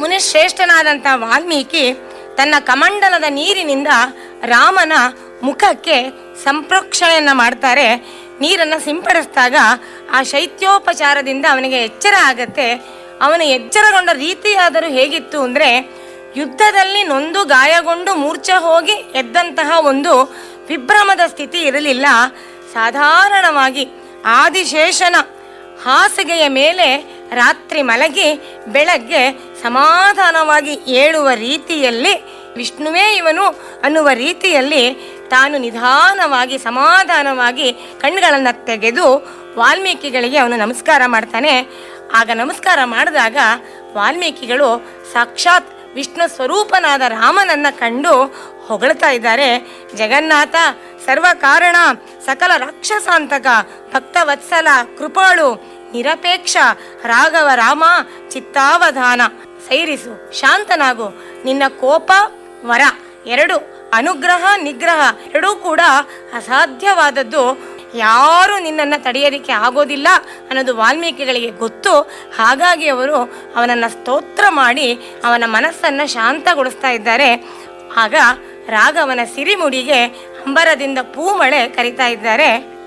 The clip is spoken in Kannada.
ಮುನಿಶ್ರೇಷ್ಠನಾದಂಥ ವಾಲ್ಮೀಕಿ ತನ್ನ ಕಮಂಡಲದ ನೀರಿನಿಂದ ರಾಮನ ಮುಖಕ್ಕೆ ಸಂಪ್ರೋಕ್ಷಣೆಯನ್ನ ಮಾಡ್ತಾರೆ ನೀರನ್ನು ಸಿಂಪಡಿಸಿದಾಗ ಆ ಶೈತ್ಯೋಪಚಾರದಿಂದ ಅವನಿಗೆ ಎಚ್ಚರ ಆಗತ್ತೆ ಅವನು ಎಚ್ಚರಗೊಂಡ ರೀತಿಯಾದರೂ ಹೇಗಿತ್ತು ಅಂದರೆ ಯುದ್ಧದಲ್ಲಿ ನೊಂದು ಗಾಯಗೊಂಡು ಮೂರ್ಛೆ ಹೋಗಿ ಎದ್ದಂತಹ ಒಂದು ವಿಭ್ರಮದ ಸ್ಥಿತಿ ಇರಲಿಲ್ಲ ಸಾಧಾರಣವಾಗಿ ಆದಿಶೇಷನ ಹಾಸಿಗೆಯ ಮೇಲೆ ರಾತ್ರಿ ಮಲಗಿ ಬೆಳಗ್ಗೆ ಸಮಾಧಾನವಾಗಿ ಏಳುವ ರೀತಿಯಲ್ಲಿ ವಿಷ್ಣುವೇ ಇವನು ಅನ್ನುವ ರೀತಿಯಲ್ಲಿ ತಾನು ನಿಧಾನವಾಗಿ ಸಮಾಧಾನವಾಗಿ ಕಣ್ಣುಗಳನ್ನು ತೆಗೆದು ವಾಲ್ಮೀಕಿಗಳಿಗೆ ಅವನು ನಮಸ್ಕಾರ ಮಾಡ್ತಾನೆ ಆಗ ನಮಸ್ಕಾರ ಮಾಡಿದಾಗ ವಾಲ್ಮೀಕಿಗಳು ಸಾಕ್ಷಾತ್ ವಿಷ್ಣು ಸ್ವರೂಪನಾದ ರಾಮನನ್ನ ಕಂಡು ಹೊಗಳ್ತಾ ಇದ್ದಾರೆ ಜಗನ್ನಾಥ ಸರ್ವ ಕಾರಣ ಸಕಲ ರಾಕ್ಷಸಾಂತಕ ಭಕ್ತವತ್ಸಲ ಕೃಪಾಳು ನಿರಪೇಕ್ಷ ರಾಘವ ರಾಮ ಚಿತ್ತಾವಧಾನ ಸೈರಿಸು ಶಾಂತನಾಗು ನಿನ್ನ ಕೋಪ ವರ ಎರಡು ಅನುಗ್ರಹ ನಿಗ್ರಹ ಎರಡೂ ಕೂಡ ಅಸಾಧ್ಯವಾದದ್ದು ಯಾರು ನಿನ್ನನ್ನು ತಡೆಯೋದಕ್ಕೆ ಆಗೋದಿಲ್ಲ ಅನ್ನೋದು ವಾಲ್ಮೀಕಿಗಳಿಗೆ ಗೊತ್ತು ಹಾಗಾಗಿ ಅವರು ಅವನನ್ನು ಸ್ತೋತ್ರ ಮಾಡಿ ಅವನ ಮನಸ್ಸನ್ನು ಶಾಂತಗೊಳಿಸ್ತಾ ಇದ್ದಾರೆ ಆಗ ರಾಘವನ ಸಿರಿಮುಡಿಗೆ ಅಂಬರದಿಂದ ಪೂಮಳೆ ಕರಿತಾ ಇದ್ದಾರೆ